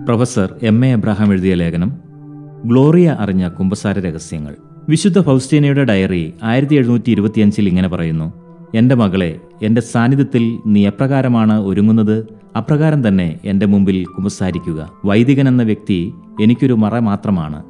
professor M A Abraham എഴുതിയ ലേഖനം Gloria അറിഞ്ഞ കുമ്പസാര രഹസ്യങ്ങൾ വിശുദ്ധ ഫൗസ്റ്റീനയുടെ ഡയറി ആയിരത്തി എഴുന്നൂറ്റി ഇരുപത്തിയഞ്ചിൽ ഇങ്ങനെ പറയുന്നു എൻ്റെ മകളെ എൻ്റെ സാന്നിധ്യത്തിൽ നീ എപ്രകാരമാണ് ഒരുങ്ങുന്നത് അപ്രകാരം തന്നെ എൻ്റെ മുമ്പിൽ കുമ്പസാരിക്കുക വൈദികൻ എന്ന വ്യക്തി എനിക്കൊരു മറ മാത്രമാണ്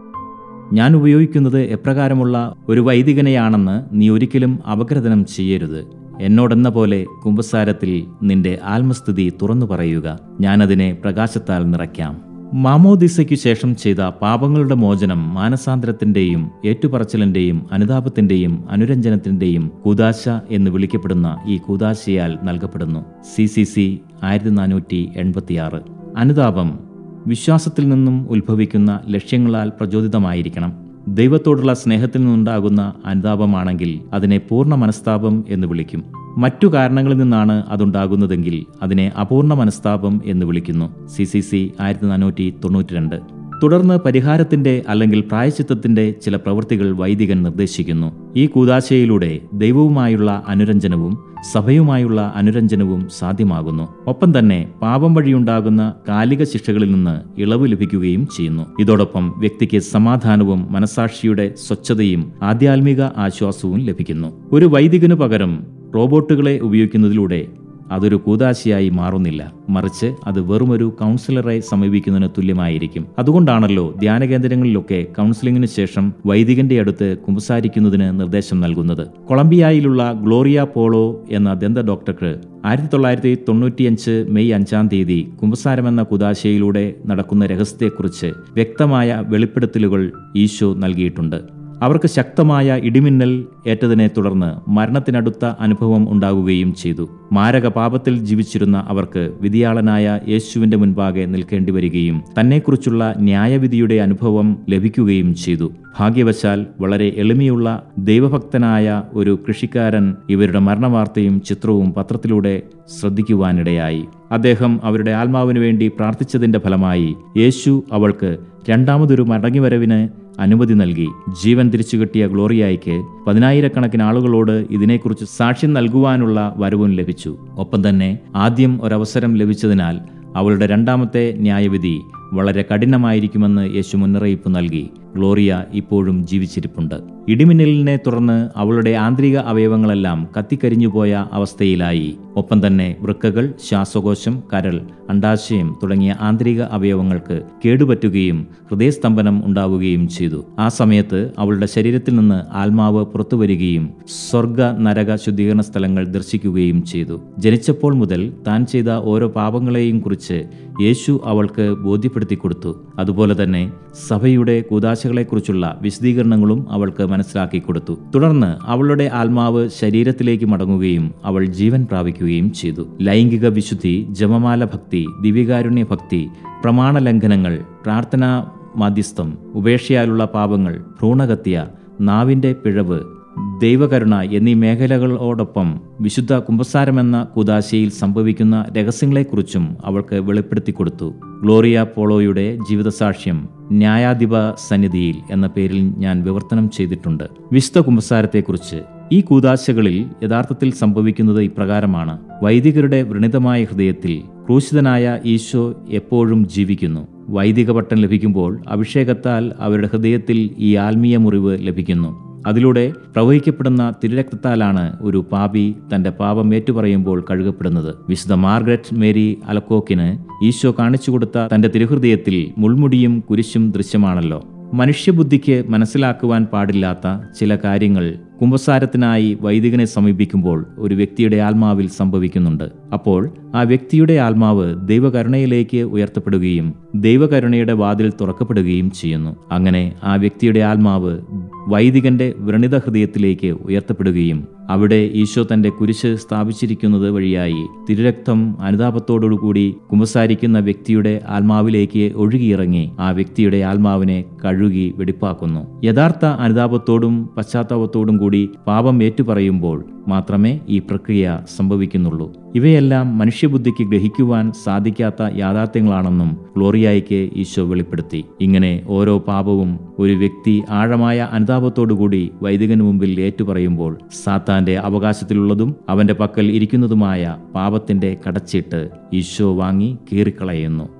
ഞാൻ ഉപയോഗിക്കുന്നത് എപ്രകാരമുള്ള ഒരു വൈദികനെയാണെന്ന് നീ ഒരിക്കലും അപഗ്രഥനം ചെയ്യരുത് എന്നോടെന്ന പോലെ കുംഭസാരത്തിൽ നിന്റെ ആത്മസ്ഥിതി തുറന്നു പറയുക ഞാനതിനെ പ്രകാശത്താൽ നിറയ്ക്കാം മാമോദിസയ്ക്കു ശേഷം ചെയ്ത പാപങ്ങളുടെ മോചനം മാനസാന്തരത്തിന്റെയും ഏറ്റുപറച്ചിലിന്റെയും അനുതാപത്തിന്റെയും അനുരഞ്ജനത്തിന്റെയും കൂതാശ എന്ന് വിളിക്കപ്പെടുന്ന ഈ കൂതാശയാൽ നൽകപ്പെടുന്നു സി സി സി ആയിരത്തി നാനൂറ്റി എൺപത്തിയാറ് അനുതാപം വിശ്വാസത്തിൽ നിന്നും ഉത്ഭവിക്കുന്ന ലക്ഷ്യങ്ങളാൽ പ്രചോദിതമായിരിക്കണം ദൈവത്തോടുള്ള സ്നേഹത്തിൽ നിന്നുണ്ടാകുന്ന അനുതാപമാണെങ്കിൽ അതിനെ പൂർണ്ണ മനസ്താപം എന്ന് വിളിക്കും മറ്റു കാരണങ്ങളിൽ നിന്നാണ് അതുണ്ടാകുന്നതെങ്കിൽ അതിനെ അപൂർണ മനസ്താപം എന്ന് വിളിക്കുന്നു സി സി സി ആയിരത്തി നാനൂറ്റി തൊണ്ണൂറ്റി രണ്ട് തുടർന്ന് പരിഹാരത്തിന്റെ അല്ലെങ്കിൽ പ്രായച്ചിത്തത്തിന്റെ ചില പ്രവൃത്തികൾ വൈദികൻ നിർദ്ദേശിക്കുന്നു ഈ കൂതാശയിലൂടെ ദൈവവുമായുള്ള അനുരഞ്ജനവും സഭയുമായുള്ള അനുരഞ്ജനവും സാധ്യമാകുന്നു ഒപ്പം തന്നെ പാപം വഴിയുണ്ടാകുന്ന കാലിക ശിക്ഷകളിൽ നിന്ന് ഇളവ് ലഭിക്കുകയും ചെയ്യുന്നു ഇതോടൊപ്പം വ്യക്തിക്ക് സമാധാനവും മനസാക്ഷിയുടെ സ്വച്ഛതയും ആധ്യാത്മിക ആശ്വാസവും ലഭിക്കുന്നു ഒരു വൈദികനു പകരം റോബോട്ടുകളെ ഉപയോഗിക്കുന്നതിലൂടെ അതൊരു കൂതാശയായി മാറുന്നില്ല മറിച്ച് അത് വെറുമൊരു കൗൺസിലറെ സമീപിക്കുന്നതിന് തുല്യമായിരിക്കും അതുകൊണ്ടാണല്ലോ ധ്യാന കേന്ദ്രങ്ങളിലൊക്കെ കൗൺസിലിംഗിന് ശേഷം വൈദികന്റെ അടുത്ത് കുമ്പസാരിക്കുന്നതിന് നിർദ്ദേശം നൽകുന്നത് കൊളംബിയയിലുള്ള ഗ്ലോറിയ പോളോ എന്ന ദന്ത ഡോക്ടർക്ക് ആയിരത്തി തൊള്ളായിരത്തി തൊണ്ണൂറ്റിയഞ്ച് മെയ് അഞ്ചാം തീയതി കുമ്പസാരമെന്ന കുതാശയിലൂടെ നടക്കുന്ന രഹസ്യത്തെക്കുറിച്ച് വ്യക്തമായ വെളിപ്പെടുത്തലുകൾ ഈശോ നൽകിയിട്ടുണ്ട് അവർക്ക് ശക്തമായ ഇടിമിന്നൽ ഏറ്റതിനെ തുടർന്ന് മരണത്തിനടുത്ത അനുഭവം ഉണ്ടാകുകയും ചെയ്തു മാരക പാപത്തിൽ ജീവിച്ചിരുന്ന അവർക്ക് വിധിയാളനായ യേശുവിന്റെ മുൻപാകെ നിൽക്കേണ്ടി വരികയും തന്നെക്കുറിച്ചുള്ള ന്യായവിധിയുടെ അനുഭവം ലഭിക്കുകയും ചെയ്തു ഭാഗ്യവശാൽ വളരെ എളിമയുള്ള ദൈവഭക്തനായ ഒരു കൃഷിക്കാരൻ ഇവരുടെ മരണവാർത്തയും ചിത്രവും പത്രത്തിലൂടെ ശ്രദ്ധിക്കുവാനിടയായി അദ്ദേഹം അവരുടെ ആത്മാവിനു വേണ്ടി പ്രാർത്ഥിച്ചതിന്റെ ഫലമായി യേശു അവൾക്ക് രണ്ടാമതൊരു മടങ്ങിവരവിന് അനുമതി നൽകി ജീവൻ തിരിച്ചു കിട്ടിയ ഗ്ലോറിയായ്ക്ക് പതിനായിരക്കണക്കിന് ആളുകളോട് ഇതിനെക്കുറിച്ച് സാക്ഷ്യം നൽകുവാനുള്ള വരവും ലഭിച്ചു ഒപ്പം തന്നെ ആദ്യം ഒരവസരം ലഭിച്ചതിനാൽ അവളുടെ രണ്ടാമത്തെ ന്യായവിധി വളരെ കഠിനമായിരിക്കുമെന്ന് യേശു മുന്നറിയിപ്പ് നൽകി ഗ്ലോറിയ ഇപ്പോഴും ജീവിച്ചിരിപ്പുണ്ട് ഇടിമിന്നലിനെ തുടർന്ന് അവളുടെ ആന്തരിക അവയവങ്ങളെല്ലാം കത്തിക്കരിഞ്ഞുപോയ അവസ്ഥയിലായി ഒപ്പം തന്നെ വൃക്കകൾ ശ്വാസകോശം കരൾ അണ്ടാശയം തുടങ്ങിയ ആന്തരിക അവയവങ്ങൾക്ക് കേടുപറ്റുകയും ഹൃദയസ്തംഭനം ഉണ്ടാവുകയും ചെയ്തു ആ സമയത്ത് അവളുടെ ശരീരത്തിൽ നിന്ന് ആത്മാവ് പുറത്തുവരികയും സ്വർഗ നരക ശുദ്ധീകരണ സ്ഥലങ്ങൾ ദർശിക്കുകയും ചെയ്തു ജനിച്ചപ്പോൾ മുതൽ താൻ ചെയ്ത ഓരോ പാപങ്ങളെയും കുറിച്ച് യേശു അവൾക്ക് ബോധ്യപ്പെടുത്തി കൊടുത്തു അതുപോലെ തന്നെ സഭയുടെ കൂതാശകളെക്കുറിച്ചുള്ള വിശദീകരണങ്ങളും അവൾക്ക് മനസ്സിലാക്കി കൊടുത്തു തുടർന്ന് അവളുടെ ആത്മാവ് ശരീരത്തിലേക്ക് മടങ്ങുകയും അവൾ ജീവൻ പ്രാപിക്കുകയും ചെയ്തു ലൈംഗിക വിശുദ്ധി ജപമാല ഭക്തി ദിവ്യകാരുണ്യ ഭക്തി പ്രമാണലംഘനങ്ങൾ പ്രാർത്ഥനാ മാധ്യസ്ഥം ഉപേക്ഷയാലുള്ള പാപങ്ങൾ ഭ്രൂണഹത്യ നാവിൻ്റെ പിഴവ് ദൈവകരുണ എന്നീ മേഖലകളോടൊപ്പം വിശുദ്ധ കുംഭസാരമെന്ന കുദാശയിൽ സംഭവിക്കുന്ന രഹസ്യങ്ങളെക്കുറിച്ചും അവൾക്ക് വെളിപ്പെടുത്തി കൊടുത്തു ഗ്ലോറിയ പോളോയുടെ ജീവിതസാക്ഷ്യം ന്യായാധിപ സന്നിധിയിൽ എന്ന പേരിൽ ഞാൻ വിവർത്തനം ചെയ്തിട്ടുണ്ട് വിശുദ്ധ കുംഭസാരത്തെക്കുറിച്ച് ഈ കൂതാശകളിൽ യഥാർത്ഥത്തിൽ സംഭവിക്കുന്നത് ഇപ്രകാരമാണ് വൈദികരുടെ വ്രണിതമായ ഹൃദയത്തിൽ ക്രൂശിതനായ ഈശോ എപ്പോഴും ജീവിക്കുന്നു വൈദിക പട്ടം ലഭിക്കുമ്പോൾ അഭിഷേകത്താൽ അവരുടെ ഹൃദയത്തിൽ ഈ ആത്മീയ മുറിവ് ലഭിക്കുന്നു അതിലൂടെ പ്രവഹിക്കപ്പെടുന്ന തിരുരക്തത്താലാണ് ഒരു പാപി തന്റെ പാപം ഏറ്റുപറയുമ്പോൾ കഴുകപ്പെടുന്നത് വിശുദ്ധ മാർഗരറ്റ് മേരി അലക്കോക്കിന് ഈശോ കാണിച്ചു കൊടുത്ത തന്റെ തിരുഹൃദയത്തിൽ മുൾമുടിയും കുരിശും ദൃശ്യമാണല്ലോ മനുഷ്യബുദ്ധിക്ക് മനസ്സിലാക്കുവാൻ പാടില്ലാത്ത ചില കാര്യങ്ങൾ കുംഭസാരത്തിനായി വൈദികനെ സമീപിക്കുമ്പോൾ ഒരു വ്യക്തിയുടെ ആത്മാവിൽ സംഭവിക്കുന്നുണ്ട് അപ്പോൾ ആ വ്യക്തിയുടെ ആത്മാവ് ദൈവകരുണയിലേക്ക് ഉയർത്തപ്പെടുകയും ദൈവകരുണയുടെ വാതിൽ തുറക്കപ്പെടുകയും ചെയ്യുന്നു അങ്ങനെ ആ വ്യക്തിയുടെ ആത്മാവ് വൈദികന്റെ വ്രണിത ഹൃദയത്തിലേക്ക് ഉയർത്തപ്പെടുകയും അവിടെ ഈശോ തന്റെ കുരിശ് സ്ഥാപിച്ചിരിക്കുന്നത് വഴിയായി തിരുരക്തം അനുതാപത്തോടുകൂടി കുമ്പസാരിക്കുന്ന വ്യക്തിയുടെ ആത്മാവിലേക്ക് ഒഴുകിയിറങ്ങി ആ വ്യക്തിയുടെ ആത്മാവിനെ കഴുകി വെടിപ്പാക്കുന്നു യഥാർത്ഥ അനുതാപത്തോടും പശ്ചാത്താപത്തോടും കൂടി പാപം ഏറ്റുപറയുമ്പോൾ മാത്രമേ ഈ പ്രക്രിയ സംഭവിക്കുന്നുള്ളൂ ഇവയെല്ലാം മനുഷ്യബുദ്ധിക്ക് ഗ്രഹിക്കുവാൻ സാധിക്കാത്ത യാഥാർത്ഥ്യങ്ങളാണെന്നും ഗ്ലോറിയായിക്ക് ഈശോ വെളിപ്പെടുത്തി ഇങ്ങനെ ഓരോ പാപവും ഒരു വ്യക്തി ആഴമായ അനുതാപത്തോടുകൂടി വൈദികന് മുമ്പിൽ ഏറ്റുപറയുമ്പോൾ സാത്താന്റെ അവകാശത്തിലുള്ളതും അവന്റെ പക്കൽ ഇരിക്കുന്നതുമായ പാപത്തിന്റെ കടച്ചിട്ട് ഈശോ വാങ്ങി കീറിക്കളയുന്നു